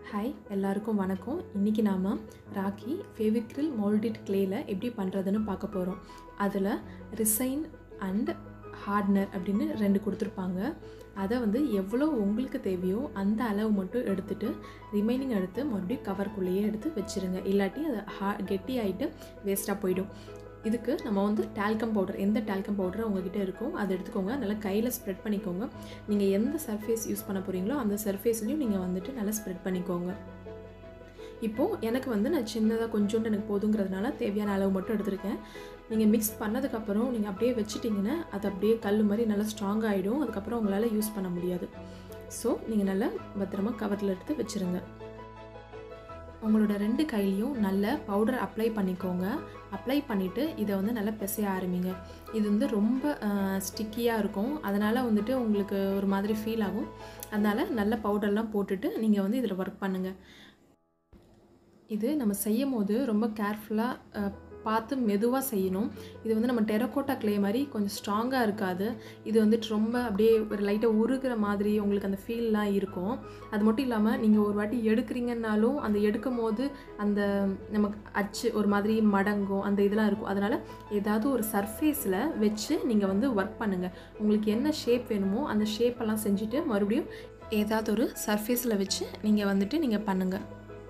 hi எல்லாருக்கும் வணக்கம் இன்றைக்கி நாம் ராக்கி ஃபெவிக்ரில் மோல்டிட் கிளேயில் எப்படி பண்ணுறதுன்னு பார்க்க போகிறோம் அதில் ரிசைன் அண்ட் ஹார்ட்னர் அப்படின்னு ரெண்டு கொடுத்துருப்பாங்க அதை வந்து எவ்வளோ உங்களுக்கு தேவையோ அந்த அளவு மட்டும் எடுத்துட்டு ரிமைனிங் எடுத்து மறுபடியும் கவர்க்குள்ளேயே எடுத்து வச்சுருங்க இல்லாட்டி அது ஹா கெட்டி ஆகிட்டு வேஸ்ட்டாக போயிடும் இதுக்கு நம்ம வந்து டால்கம் பவுடர் எந்த டால்கம் பவுடர் உங்ககிட்ட இருக்கோ அதை எடுத்துக்கோங்க நல்லா கையில் ஸ்ப்ரெட் பண்ணிக்கோங்க நீங்கள் எந்த சர்ஃபேஸ் யூஸ் பண்ண போகிறீங்களோ அந்த சர்ஃபேஸ்லையும் நீங்கள் வந்துட்டு நல்லா ஸ்ப்ரெட் பண்ணிக்கோங்க இப்போது எனக்கு வந்து நான் சின்னதாக கொஞ்சோண்டு எனக்கு போதுங்கிறதுனால தேவையான அளவு மட்டும் எடுத்திருக்கேன் நீங்கள் மிக்ஸ் பண்ணதுக்கப்புறம் நீங்கள் அப்படியே வச்சுட்டிங்கன்னா அது அப்படியே கல் மாதிரி நல்லா ஸ்ட்ராங் ஆகிடும் அதுக்கப்புறம் உங்களால் யூஸ் பண்ண முடியாது ஸோ நீங்கள் நல்லா பத்திரமா கவரில் எடுத்து வச்சுருங்க உங்களோட ரெண்டு கையிலையும் நல்ல பவுடர் அப்ளை பண்ணிக்கோங்க அப்ளை பண்ணிவிட்டு இதை வந்து நல்லா பிசைய ஆரம்பிங்க இது வந்து ரொம்ப ஸ்டிக்கியாக இருக்கும் அதனால் வந்துட்டு உங்களுக்கு ஒரு மாதிரி ஃபீல் ஆகும் அதனால் நல்ல பவுடர்லாம் போட்டுட்டு நீங்கள் வந்து இதில் ஒர்க் பண்ணுங்கள் இது நம்ம செய்யும் போது ரொம்ப கேர்ஃபுல்லாக பார்த்து மெதுவாக செய்யணும் இது வந்து நம்ம டெரக்கோட்டா க்ளே மாதிரி கொஞ்சம் ஸ்ட்ராங்காக இருக்காது இது வந்துட்டு ரொம்ப அப்படியே ஒரு லைட்டாக உருகிற மாதிரி உங்களுக்கு அந்த ஃபீல்லாம் இருக்கும் அது மட்டும் இல்லாமல் நீங்கள் ஒரு வாட்டி எடுக்கிறீங்கன்னாலும் அந்த எடுக்கும் போது அந்த நமக்கு அச்சு ஒரு மாதிரி மடங்கும் அந்த இதெல்லாம் இருக்கும் அதனால் ஏதாவது ஒரு சர்ஃபேஸில் வச்சு நீங்கள் வந்து ஒர்க் பண்ணுங்கள் உங்களுக்கு என்ன ஷேப் வேணுமோ அந்த ஷேப்பெல்லாம் செஞ்சுட்டு மறுபடியும் ஏதாவது ஒரு சர்ஃபேஸில் வச்சு நீங்கள் வந்துட்டு நீங்கள் பண்ணுங்கள்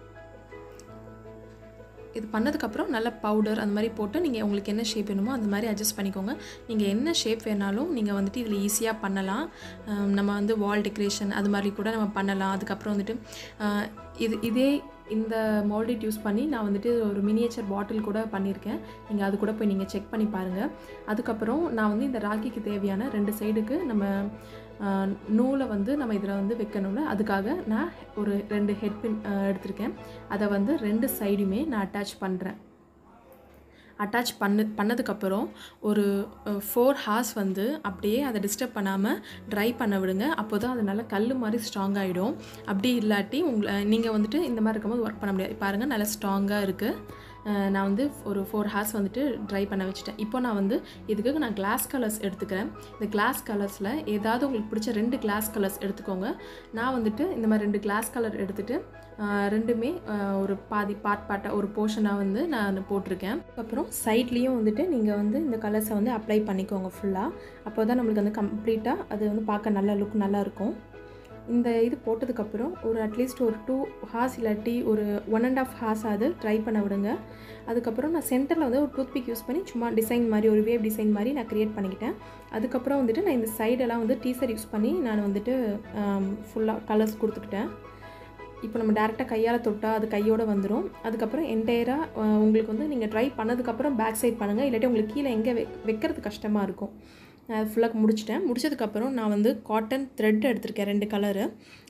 இது பண்ணதுக்கப்புறம் நல்ல பவுடர் அந்த மாதிரி போட்டு நீங்கள் உங்களுக்கு என்ன ஷேப் வேணுமோ அந்த மாதிரி அட்ஜஸ்ட் பண்ணிக்கோங்க நீங்கள் என்ன ஷேப் வேணாலும் நீங்கள் வந்துட்டு இதில் ஈஸியாக பண்ணலாம் நம்ம வந்து வால் டெக்கரேஷன் அது மாதிரி கூட நம்ம பண்ணலாம் அதுக்கப்புறம் வந்துட்டு இது இதே இந்த மோல்டிட் யூஸ் பண்ணி நான் வந்துட்டு ஒரு மினியேச்சர் பாட்டில் கூட பண்ணியிருக்கேன் நீங்கள் அது கூட போய் நீங்கள் செக் பண்ணி பாருங்கள் அதுக்கப்புறம் நான் வந்து இந்த ராக்கிக்கு தேவையான ரெண்டு சைடுக்கு நம்ம நூலை வந்து நம்ம இதில் வந்து வைக்கணும்ல அதுக்காக நான் ஒரு ரெண்டு ஹெட்பின் எடுத்திருக்கேன் அதை வந்து ரெண்டு சைடுமே நான் அட்டாச் பண்ணுறேன் அட்டாச் பண்ணு பண்ணதுக்கப்புறம் ஒரு ஃபோர் ஹார்ஸ் வந்து அப்படியே அதை டிஸ்டர்ப் பண்ணாமல் ட்ரை பண்ண விடுங்க அப்போ தான் அது நல்லா கல் மாதிரி ஸ்ட்ராங் ஆகிடும் அப்படி இல்லாட்டி உங்களை நீங்கள் வந்துட்டு இந்த மாதிரி இருக்கும்போது ஒர்க் பண்ண முடியாது பாருங்கள் நல்லா ஸ்ட்ராங்காக இருக்குது நான் வந்து ஒரு ஃபோர் ஹார்ஸ் வந்துட்டு ட்ரை பண்ண வச்சுட்டேன் இப்போ நான் வந்து இதுக்கு நான் கிளாஸ் கலர்ஸ் எடுத்துக்கிறேன் இந்த கிளாஸ் கலர்ஸில் ஏதாவது உங்களுக்கு பிடிச்ச ரெண்டு கிளாஸ் கலர்ஸ் எடுத்துக்கோங்க நான் வந்துட்டு இந்த மாதிரி ரெண்டு கிளாஸ் கலர் எடுத்துகிட்டு ரெண்டுமே ஒரு பாதி பார்ட் பார்ட்டாக ஒரு போர்ஷனாக வந்து நான் போட்டிருக்கேன் அப்புறம் சைட்லேயும் வந்துட்டு நீங்கள் வந்து இந்த கலர்ஸை வந்து அப்ளை பண்ணிக்கோங்க ஃபுல்லாக அப்போ தான் நம்மளுக்கு வந்து கம்ப்ளீட்டாக அது வந்து பார்க்க நல்ல லுக் நல்லாயிருக்கும் இந்த இது போட்டதுக்கப்புறம் ஒரு அட்லீஸ்ட் ஒரு டூ ஹார்ஸ் இல்லாட்டி ஒரு ஒன் அண்ட் ஆஃப் ஹார்ஸ் ஆகுது ட்ரை பண்ண விடுங்க அதுக்கப்புறம் நான் சென்டரில் வந்து ஒரு டூத்பிக் யூஸ் பண்ணி சும்மா டிசைன் மாதிரி ஒரு வேவ் டிசைன் மாதிரி நான் க்ரியேட் பண்ணிக்கிட்டேன் அதுக்கப்புறம் வந்துட்டு நான் இந்த சைடெல்லாம் வந்து டீசர் யூஸ் பண்ணி நான் வந்துட்டு ஃபுல்லாக கலர்ஸ் கொடுத்துக்கிட்டேன் இப்போ நம்ம டேரெக்டாக கையால் தொட்டால் அது கையோடு வந்துடும் அதுக்கப்புறம் என்டையராக உங்களுக்கு வந்து நீங்கள் ட்ரை பண்ணதுக்கப்புறம் பேக் சைட் பண்ணுங்கள் இல்லாட்டி உங்களுக்கு கீழே எங்கே வெ வைக்கிறது கஷ்டமாக இருக்கும் நான் ஃபுல்லாக முடிச்சிட்டேன் முடிச்சதுக்கப்புறம் நான் வந்து காட்டன் த்ரெட் எடுத்திருக்கேன் ரெண்டு கலரு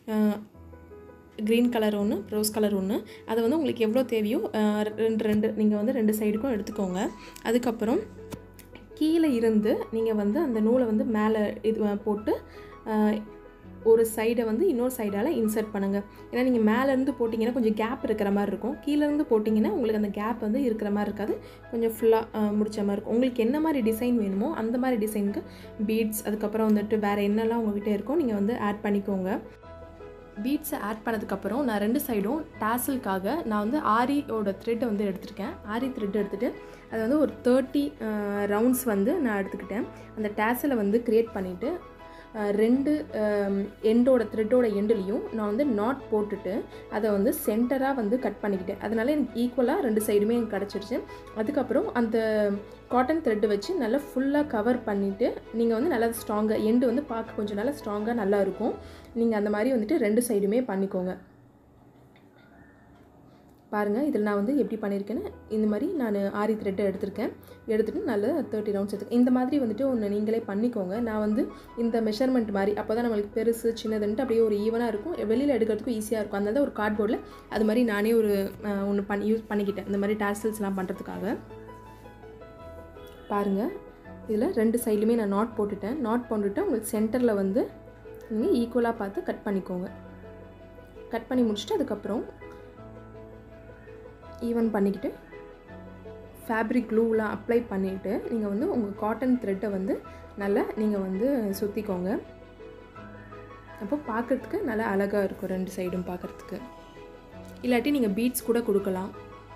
க்ரீன் கலர் ஒன்று ரோஸ் கலர் ஒன்று அதை வந்து உங்களுக்கு எவ்வளோ தேவையோ ரெண்டு ரெண்டு நீங்கள் வந்து ரெண்டு சைடுக்கும் எடுத்துக்கோங்க அதுக்கப்புறம் கீழே இருந்து நீங்கள் வந்து அந்த நூலை வந்து மேலே இது போட்டு ஒரு சைடை வந்து இன்னொரு சைடால் இன்சர்ட் பண்ணுங்கள் ஏன்னா நீங்கள் மேலேருந்து போட்டிங்கன்னா கொஞ்சம் கேப் இருக்கிற மாதிரி இருக்கும் கீழேருந்து போட்டிங்கன்னா உங்களுக்கு அந்த கேப் வந்து இருக்கிற மாதிரி இருக்காது கொஞ்சம் ஃபுல்லாக முடிச்ச மாதிரி இருக்கும் உங்களுக்கு என்ன மாதிரி டிசைன் வேணுமோ அந்த மாதிரி டிசைனுக்கு பீட்ஸ் அதுக்கப்புறம் வந்துட்டு வேறு என்னெல்லாம் உங்கள்கிட்ட இருக்கோ நீங்கள் வந்து ஆட் பண்ணிக்கோங்க பீட்ஸை ஆட் பண்ணதுக்கப்புறம் நான் ரெண்டு சைடும் டாசலுக்காக நான் வந்து ஆரியோட த்ரெட்டை வந்து எடுத்திருக்கேன் ஆரி த்ரெட் எடுத்துகிட்டு அது வந்து ஒரு தேர்ட்டி ரவுண்ட்ஸ் வந்து நான் எடுத்துக்கிட்டேன் அந்த டேசலை வந்து க்ரியேட் பண்ணிவிட்டு ரெண்டு எண்டோட த்ரெட்டோட எண்டுலேயும் நான் வந்து நாட் போட்டுட்டு அதை வந்து சென்டராக வந்து கட் பண்ணிக்கிட்டேன் அதனால் எனக்கு ஈக்குவலாக ரெண்டு சைடுமே எனக்கு கிடச்சிருச்சு அதுக்கப்புறம் அந்த காட்டன் த்ரெட்டு வச்சு நல்லா ஃபுல்லாக கவர் பண்ணிவிட்டு நீங்கள் வந்து நல்லா ஸ்ட்ராங்காக எண்டு வந்து பார்க்க கொஞ்சம் நல்லா ஸ்ட்ராங்காக நல்லா இருக்கும் நீங்கள் அந்த மாதிரி வந்துட்டு ரெண்டு சைடுமே பண்ணிக்கோங்க பாருங்கள் இதில் நான் வந்து எப்படி பண்ணியிருக்கேன்னு இந்த மாதிரி நான் ஆரி த்ரெட்டை எடுத்திருக்கேன் எடுத்துகிட்டு நல்ல தேர்ட்டி ரவுண்ட்ஸ் எடுத்துக்கேன் இந்த மாதிரி வந்துட்டு ஒன்று நீங்களே பண்ணிக்கோங்க நான் வந்து இந்த மெஷர்மெண்ட் மாதிரி அப்போ தான் நம்மளுக்கு பெருசு சின்னதுன்ட்டு அப்படியே ஒரு ஈவனாக இருக்கும் வெளியில் எடுக்கிறதுக்கும் ஈஸியாக இருக்கும் அதனால ஒரு கார்ட்போர்டில் அது மாதிரி நானே ஒரு ஒன்று பண்ணி யூஸ் பண்ணிக்கிட்டேன் இந்த மாதிரி டாசல்ஸ்லாம் பண்ணுறதுக்காக பாருங்கள் இதில் ரெண்டு சைட்லையுமே நான் நாட் போட்டுட்டேன் நாட் போட்டுட்டு உங்களுக்கு சென்டரில் வந்து நீங்கள் ஈக்குவலாக பார்த்து கட் பண்ணிக்கோங்க கட் பண்ணி முடிச்சுட்டு அதுக்கப்புறம் ஈவன் பண்ணிக்கிட்டு ஃபேப்ரிக் க்ளூலாம் அப்ளை பண்ணிவிட்டு நீங்கள் வந்து உங்கள் காட்டன் த்ரெட்டை வந்து நல்லா நீங்கள் வந்து சுற்றிக்கோங்க அப்போ பார்க்குறதுக்கு நல்லா அழகாக இருக்கும் ரெண்டு சைடும் பார்க்குறதுக்கு இல்லாட்டி நீங்கள் பீட்ஸ் கூட கொடுக்கலாம்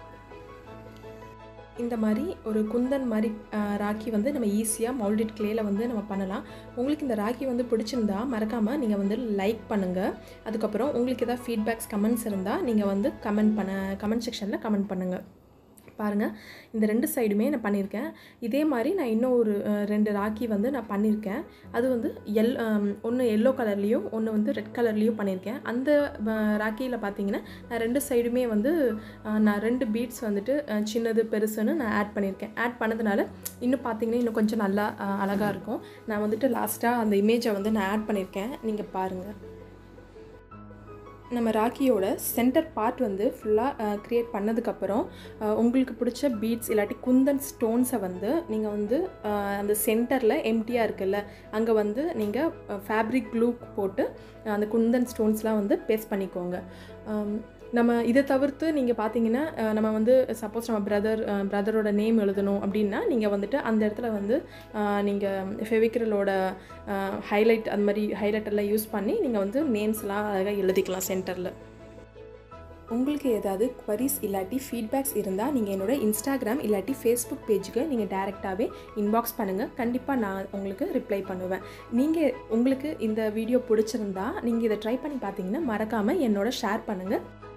இந்த மாதிரி ஒரு குந்தன் மாதிரி அஹ், ராக்கி வந்து நம்ம ஈஸியாக மவுல்டட் கிளேயில் வந்து நம்ம பண்ணலாம் உங்களுக்கு இந்த ராக்கி வந்து பிடிச்சிருந்தா மறக்காமல் நீங்கள் வந்து லைக் பண்ணுங்கள் அதுக்கப்புறம் உங்களுக்கு ஏதாவது ஃபீட்பேக்ஸ் கமெண்ட்ஸ் இருந்தால் நீங்கள் வந்து கமெண்ட் பண்ண கமெண்ட் செக்ஷனில் கமெண்ட் பண்ணுங்கள் பாருங்கள் இந்த ரெண்டு சைடுமே நான் பண்ணியிருக்கேன் இதே மாதிரி நான் இன்னும் ஒரு அஹ், ரெண்டு ராக்கி வந்து நான் பண்ணியிருக்கேன் அது வந்து எல் ஒன்று எல்லோ கலர்லேயும் ஒன்று வந்து ரெட் கலர்லேயும் பண்ணியிருக்கேன் அந்த ராக்கியில் பார்த்தீங்கன்னா நான் ரெண்டு சைடுமே வந்து அஹ், நான் ரெண்டு பீட்ஸ் வந்துட்டு அஹ், சின்னது பெருசுன்னு நான் ஆட் பண்ணியிருக்கேன் ஆட் பண்ணதுனால இன்னும் பார்த்தீங்கன்னா இன்னும் கொஞ்சம் நல்லா அழகாக இருக்கும் நான் வந்துட்டு லாஸ்ட்டாக அந்த இமேஜை வந்து நான் ஆட் பண்ணியிருக்கேன் நீங்கள் பாருங்கள் நம்ம ராக்கியோட சென்டர் பார்ட் வந்து ஃபுல்லாக க்ரியேட் பண்ணதுக்கப்புறம் அஹ், உங்களுக்கு பிடிச்ச பீட்ஸ் இல்லாட்டி குந்தன் ஸ்டோன்ஸை வந்து நீங்கள் வந்து அஹ், அந்த சென்டரில் எம்டியாக இருக்குல்ல அங்கே வந்து நீங்கள் ஃபேப்ரிக் க்ளூ போட்டு அஹ், அந்த குந்தன் ஸ்டோன்ஸ்லாம் வந்து பேஸ்ட் பண்ணிக்கோங்க அம், நம்ம இதை தவிர்த்து நீங்கள் பார்த்தீங்கன்னா அஹ், நம்ம வந்து சப்போஸ் நம்ம பிரதர் பிரதரோட நேம் எழுதணும் அப்படின்னா நீங்கள் வந்துட்டு அந்த இடத்துல வந்து நீங்கள் ஃபெவிக்ரலோட ஹைலைட் அந்த மாதிரி ஹைலைட் எல்லாம் யூஸ் பண்ணி நீங்கள் வந்து நேம்ஸ்லாம் அழகாக எழுதிக்கலாம் சென்டரில் உங்களுக்கு ஏதாவது queries இல்லாட்டி ஃபீட்பேக்ஸ் இருந்தால் நீங்கள் என்னோட இன்ஸ்டாகிராம் இல்லாட்டி ஃபேஸ்புக் பேஜுக்கு நீங்கள் டேரெக்டாகவே இன்பாக்ஸ் பண்ணுங்கள் கண்டிப்பாக நான் உங்களுக்கு ரிப்ளை பண்ணுவேன் நீங்கள் உங்களுக்கு இந்த வீடியோ பிடிச்சிருந்தா நீங்கள் இதை ட்ரை பண்ணி பார்த்தீங்கன்னா மறக்காமல் என்னோட ஷேர் பண்ணுங்கள்